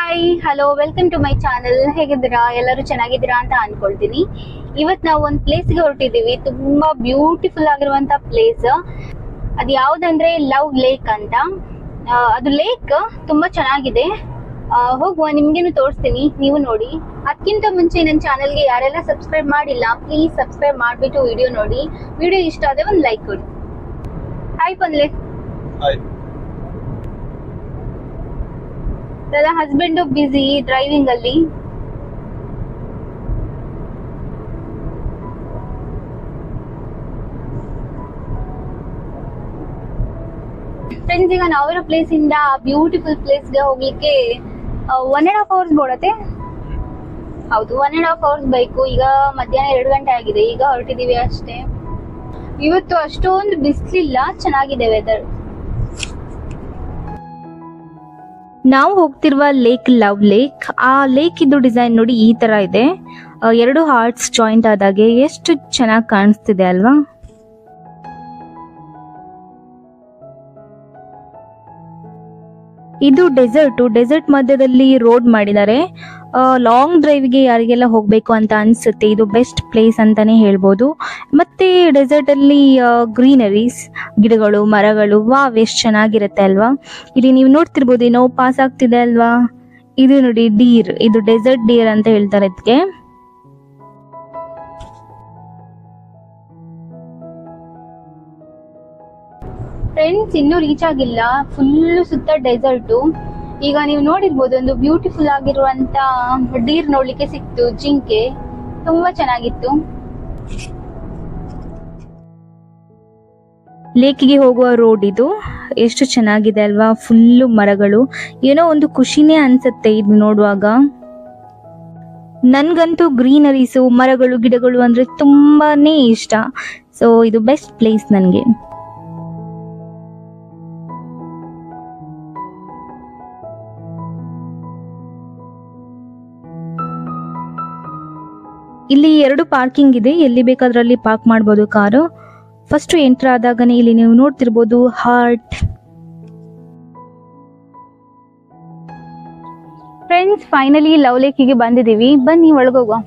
hi hello welcome to my channel ಹೇಗಿದ್ದೀರಾ ಎಲ್ಲರೂ ಚೆನ್ನಾಗಿದ್ದೀರಾ ಅಂತ ಅನ್ಕೊಳ್ತೀನಿ ಇವತ್ ನಾವು ಒಂದು ಪ್ಲೇಸ್ಗೆ ಹೊರಟಿದೀವಿ ತುಂಬಾ ಬ್ಯೂಟಿಫುಲ್ ಆಗಿರುವಂತ ಪ್ಲೇಸ್ ಅದು ಯಾವ್ದಂದ್ರೆ ಲವ್ ಲೇಕ್ ಅಂತ ಆ, ಅದು ಲೇಕ್ ತುಂಬಾ ಚೆನ್ನಾಗಿದೆ ಆ, ಹೋಗುವ ನಿಮ್ಗೇನು ತೋರಿಸ್ತೀನಿ ನೀವು ನೋಡಿ ಅದಕ್ಕಿಂತ ಮುಂಚೆ ನನ್ನ ಚಾನಲ್ಗೆ ಯಾರೆಲ್ಲ ಸಬ್ಸ್ಕ್ರೈಬ್ ಮಾಡಿಲ್ಲ ಪ್ಲೀಸ್ ಸಬ್ಸ್ಕ್ರೈಬ್ ಮಾಡಿಬಿಟ್ಟು ವಿಡಿಯೋ ನೋಡಿ ವಿಡಿಯೋ ಇಷ್ಟ ಆದ್ರೆ ಒಂದು ಲೈಕ್ ಕೊಡಿ ಹಾಯ್ ಪನ್ಲೆ ಹಾಯ್ ನನ್ನ ಹಸ್ಬೆಂಡ್ ಬಿಸಿ ಡ್ರೈವಿಂಗ್ ಅಲ್ಲಿ ಫ್ರೆಂಡ್ಸ್ ಈಗ ನಾವಿರೋ ಪ್ಲೇಸ್ ಇಂದ ಬ್ಯೂಟಿಫುಲ್ ಪ್ಲೇಸ್ ಗೆ ಹೋಗ್ಲಿಕ್ಕೆ ಒನ್ ಅಂಡ್ ಹಾಫ್ ಅವರ್ಸ್ ಬೋಡತ್ತೆ ಹೌದು ಒನ್ ಅಂಡ್ ಹಾಫ್ ಅವರ್ಸ್ ಬೇಕು ಈಗ ಮಧ್ಯಾಹ್ನ ಎರಡು ಗಂಟೆ ಆಗಿದೆ ಈಗ ಹೊರಟಿದೀವಿ ಅಷ್ಟೇ ಇವತ್ತು ಅಷ್ಟೊಂದು ಬಿಸಿಲಿಲ್ಲ ಚೆನ್ನಾಗಿದೆ ವೆದರ್ ನಾವು ಹೋಗ್ತಿರುವ ಲೇಕ್ ಲವ್ ಲೇಕ್ ಆ ಲೇಕ್ ಇದು ಡಿಸೈನ್ ನೋಡಿ ಈ ತರ ಇದೆ ಆ, ಎರಡು ಹಾರ್ಟ್ಸ್ ಜಾಯಿಂಟ್ ಆದಾಗೆ ಎಷ್ಟು ಚೆನ್ನಾಗಿ ಕಾಣಿಸ್ತಿದೆ ಅಲ್ವಾ ಇದು ಡೆಸರ್ಟ್ ಡೆಸರ್ಟ್ ಮಧ್ಯದಲ್ಲಿ ರೋಡ್ ಮಾಡಿದ್ದಾರೆ ಲಾಂಗ್ ಡ್ರೈವ್ಗೆ ಯಾರಿಗೆಲ್ಲ ಹೋಗ್ಬೇಕು ಅಂತ ಅನ್ಸುತ್ತೆ ಇದು ಬೆಸ್ಟ್ ಪ್ಲೇಸ್ ಅಂತಾನೆ ಹೇಳ್ಬೋದು ಮತ್ತೆ ಡೆಸರ್ಟ್ ಅಲ್ಲಿ ಗ್ರೀನರೀಸ್ ಗಿಡಗಳು ಮರಗಳು ವಾವ್ ಎಷ್ಟು ಚೆನ್ನಾಗಿರುತ್ತೆ ಅಲ್ವಾ ಇಲ್ಲಿ ನೀವು ನೋಡ್ತಿರ್ಬೋದು ಏನೋ ಪಾಸ್ ಆಗ್ತಿದೆ ಅಲ್ವಾ ಇದು ನೋಡಿ ಡೀರ್ ಇದು ಡೆಸರ್ಟ್ ಡೀರ್ ಅಂತ ಹೇಳ್ತಾರೆ ಇದಕ್ಕೆ ಫ್ರೆಂಡ್ಸ್ ಇನ್ನೂ ರೀಚ್ ಆಗಿಲ್ಲ ಫುಲ್ ಸುತ್ತ ಡೆಸರ್ಟ್ ಈಗ ನೀವು ನೋಡಿರ್ಬೋದು ಒಂದು ಬ್ಯೂಟಿಫುಲ್ ಆಗಿರುವಂತ ಡೀರ್ ನೋಡ್ಲಿಕ್ಕೆ ಸಿಕ್ತು ಜಿಂಕೆ ತುಂಬಾ ಚೆನ್ನಾಗಿತ್ತು ಲೇಕಿಗೆ ಹೋಗುವ ರೋಡ್ ಇದು ಎಷ್ಟು ಚೆನ್ನಾಗಿದೆ ಅಲ್ವಾ ಫುಲ್ಲು ಮರಗಳು ಏನೋ ಒಂದು ಖುಷಿನೇ ಅನ್ಸುತ್ತೆ ಇದು ನೋಡುವಾಗ ನನ್ಗಂತೂ ಗ್ರೀನರೀಸು ಮರಗಳು ಗಿಡಗಳು ಅಂದ್ರೆ ತುಂಬಾನೇ ಇಷ್ಟ ಸೊ ಇದು ಬೆಸ್ಟ್ ಪ್ಲೇಸ್ ನನಗೆ ಇಲ್ಲಿ ಎರಡು ಪಾರ್ಕಿಂಗ್ ಇದೆ ಎಲ್ಲಿ ಬೇಕಾದ್ರಲ್ಲಿ ಪಾರ್ಕ್ ಮಾಡ್ಬೋದು ಕಾರು ಫಸ್ಟ್ ಎಂಟರ್ ಆದಾಗನೇ ಇಲ್ಲಿ ನೀವು ನೋಡ್ತಿರ್ಬೋದು ಹಾರ್ಟ್ ಫ್ರೆಂಡ್ಸ್ ಫೈನಲಿ ಲವ್ ಲೇಕಿಗೆ ಬಂದಿದೀವಿ ಬನ್ನಿ ಒಳಗೋಗುವ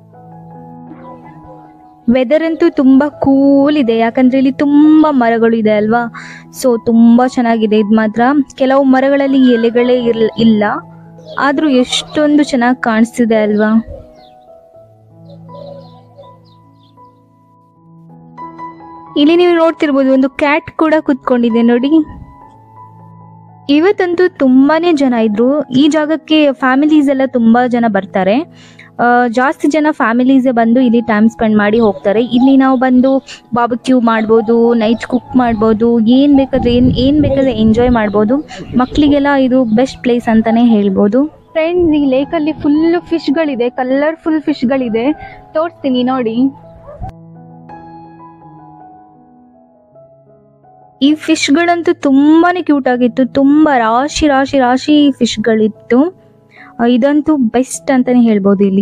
ವೆದರ್ ಅಂತೂ ತುಂಬಾ ಕೂಲ್ ಇದೆ ಯಾಕಂದ್ರೆ ಇಲ್ಲಿ ತುಂಬಾ ಮರಗಳು ಇದೆ ಅಲ್ವಾ ಸೊ ತುಂಬಾ ಚೆನ್ನಾಗಿದೆ ಇದು ಮಾತ್ರ ಕೆಲವು ಮರಗಳಲ್ಲಿ ಎಲೆಗಳೇ ಇರ್ಲ ಇಲ್ಲ ಆದ್ರೂ ಎಷ್ಟೊಂದು ಚೆನ್ನಾಗಿ ಕಾಣಿಸ್ತಿದೆ ಅಲ್ವಾ ಇಲ್ಲಿ ನೀವು ನೋಡ್ತಿರ್ಬೋದು ಒಂದು ಕ್ಯಾಟ್ ಕೂಡ ಕುತ್ಕೊಂಡಿದೆ ನೋಡಿ ಇವತ್ತಂತೂ ತುಂಬಾನೇ ಜನ ಇದ್ರು ಈ ಜಾಗಕ್ಕೆ ಫ್ಯಾಮಿಲೀಸ್ ಎಲ್ಲ ತುಂಬಾ ಜನ ಬರ್ತಾರೆ ಆ, ಜಾಸ್ತಿ ಜನ ಫ್ಯಾಮಿಲೀಸೇ ಬಂದು ಇಲ್ಲಿ ಟೈಮ್ ಸ್ಪೆಂಡ್ ಮಾಡಿ ಹೋಗ್ತಾರೆ ಇಲ್ಲಿ ನಾವು ಬಂದು ಬಾಬಕ್ಯೂ ಮಾಡ್ಬೋದು ನೈಟ್ ಕುಕ್ ಮಾಡ್ಬೋದು ಏನ್ ಬೇಕಾದ್ರೆ ಏನ್ ಏನ್ ಬೇಕಾದ್ರೆ ಎಂಜಾಯ್ ಮಾಡ್ಬೋದು ಮಕ್ಕಳಿಗೆಲ್ಲ ಇದು ಬೆಸ್ಟ್ ಪ್ಲೇಸ್ ಅಂತಾನೆ ಹೇಳ್ಬೋದು ಫ್ರೆಂಡ್ಸ್ ಈ ಲೇಕ್ ಅಲ್ಲಿ ಫುಲ್ ಫಿಶ್ ಗಳಿದೆ ಕಲರ್ಫುಲ್ ಫಿಶ್ ಗಳಿದೆ ತೋರಿಸ್ತೀನಿ ನೋಡಿ ಈ ಫಿಶ್ಗಳಂತೂ ತುಂಬಾನೇ ಕ್ಯೂಟ್ ಆಗಿತ್ತು ತುಂಬಾ ರಾಶಿ ರಾಶಿ ರಾಶಿ ಫಿಶ್ಗಳಿತ್ತು ಆ, ಇದಂತೂ ಬೆಸ್ಟ್ ಅಂತಾನೆ ಹೇಳ್ಬೋದು ಇಲ್ಲಿ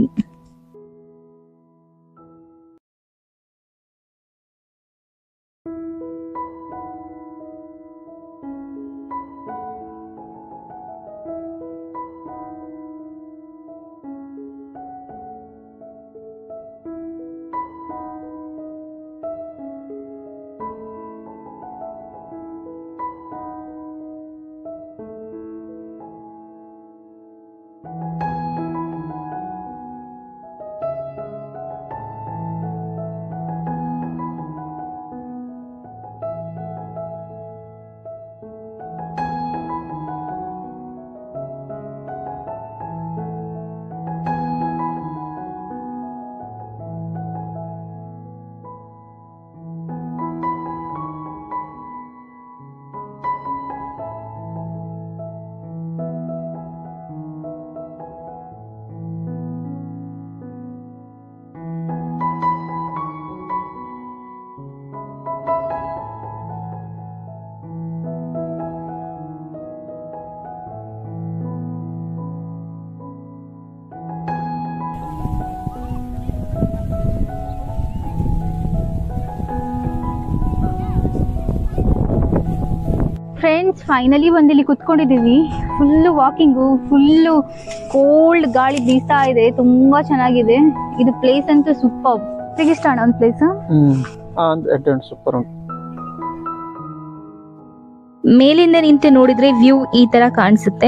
ಫ್ರೆಂಡ್ಸ್ ಫೈನಲಿ ಬಂದು ಇಲ್ಲಿ ಕುತ್ಕೊಂಡಿದೀವಿ ಫುಲ್ಲು ವಾಕಿಂಗು ಫುಲ್ಲು ಕೋಲ್ಡ್ ಗಾಳಿ ಬೀಸ್ತಾ ಇದೆ ತುಂಬಾ ಚೆನ್ನಾಗಿದೆ ಇದು ಪ್ಲೇಸ್ ಅಂತೂ ಸೂಪರ್ ಇಷ್ಟ ಅಣ್ಣ ಒಂದು ಪ್ಲೇಸ್ ಹ್ಮ್ ಸೂಪರ್ ಉಂಟು ಮೇಲಿಂದ ನಿಂತು ನೋಡಿದ್ರೆ ವ್ಯೂ ಈ ತರ ಕಾಣಿಸುತ್ತೆ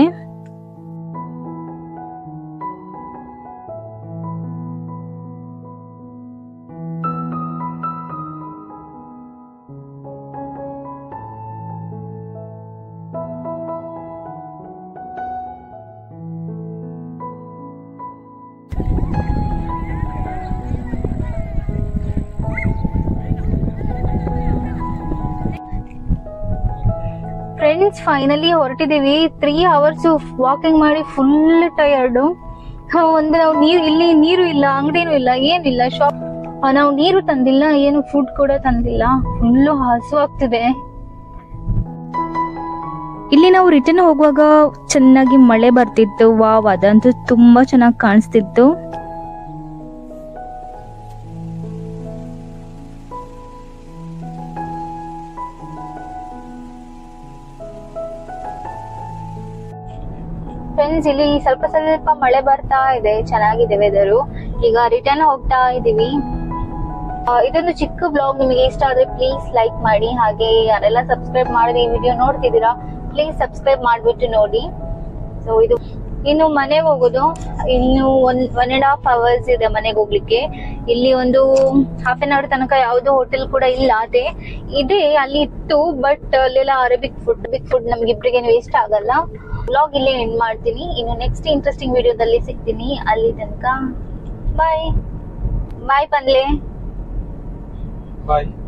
ಫ್ರೆಂಡ್ಸ್ ಫೈನಲಿ ಹೊರಟಿದೀವಿ ತ್ರೀ ಅವರ್ಸ್ ವಾಕಿಂಗ್ ಮಾಡಿ ಫುಲ್ ಟಯರ್ಡ್ ಒಂದು ನಾವು ನೀರು ಇಲ್ಲಿ ನೀರು ಇಲ್ಲ ಅಂಗಡಿನೂ ಇಲ್ಲ ಏನಿಲ್ಲ ಶಾಪ್ ನಾವು ನೀರು ತಂದಿಲ್ಲ ಏನು ಫುಡ್ ಕೂಡ ತಂದಿಲ್ಲ ಫುಲ್ಲು ಹಸು ಆಗ್ತಿದೆ ಇಲ್ಲಿ ನಾವು ರಿಟರ್ನ್ ಹೋಗುವಾಗ ಚೆನ್ನಾಗಿ ಮಳೆ ಬರ್ತಿತ್ತು ವಾವ್ ಅದಂತೂ ತುಂಬಾ ಚೆನ್ನಾಗಿ ಕಾಣಿಸ್ತಿತ್ತು ಫ್ರೆಂಡ್ಸ್ ಇಲ್ಲಿ ಸ್ವಲ್ಪ ಸ್ವಲ್ಪ ಮಳೆ ಬರ್ತಾ ಇದೆ ಚೆನ್ನಾಗಿದೆ ವೆದರು ಈಗ ರಿಟರ್ನ್ ಹೋಗ್ತಾ ಇದೀವಿ ಆ, ಇದೊಂದು ಚಿಕ್ಕ ಬ್ಲಾಗ್ ನಿಮಗೆ ಇಷ್ಟ ಆದ್ರೆ ಪ್ಲೀಸ್ ಲೈಕ್ ಮಾಡಿ ಹಾಗೆ ಯಾರೆಲ್ಲ ಸಬ್ಸ್ಕ್ರೈಬ್ ಮಾಡದೆ ಈ ವಿಡಿಯೋ ನೋಡ್ತಿದ್ದೀರಾ ಪ್ಲೀಸ್ ಸಬ್ಸ್ಕ್ರೈಬ್ ಮಾಡ್ಬಿಟ್ಟು ನೋಡಿ ಸೊ ಇದು ಇನ್ನು ಮನೆಗೆ ಹೋಗೋದು ಇನ್ನು one one and half hours ಇದೆ ಮನೆಗೆ ಹೋಗ್ಲಿಕ್ಕೆ ಇಲ್ಲಿ ಒಂದು ಹಾಫ್ ಅನ್ ಅವರ್ ತನಕ ಯಾವ್ದು ಹೋಟೆಲ್ ಕೂಡ ಇಲ್ಲ ಅದೇ ಇದೆ ಅಲ್ಲಿ ಇತ್ತು ಬಟ್ ಅಲ್ಲೆಲ್ಲ ಅರೇಬಿಕ್ ಫುಡ್ ಬಿಗ್ ಫುಡ್ ನಮ್ಗೆ ಇಬ್ರಿಗೇನು ವೇಸ್ಟ್ ಆಗಲ್ಲ ಬ್ಲಾಗ್ ಇಲ್ಲೇ ಎಂಡ್ ಮಾಡ್ತೀನಿ ಇನ್ನು ನೆಕ್ಸ್ಟ್ ಇಂಟ್ರೆಸ್ಟಿಂಗ್ ವಿಡಿಯೋದಲ್ಲಿ ಸಿಗ್ತೀನಿ ಅಲ್ಲಿ ತನಕ ಬಾಯ್ ಬಾಯ್ ಪನ್ಲೆ ಬಾಯ್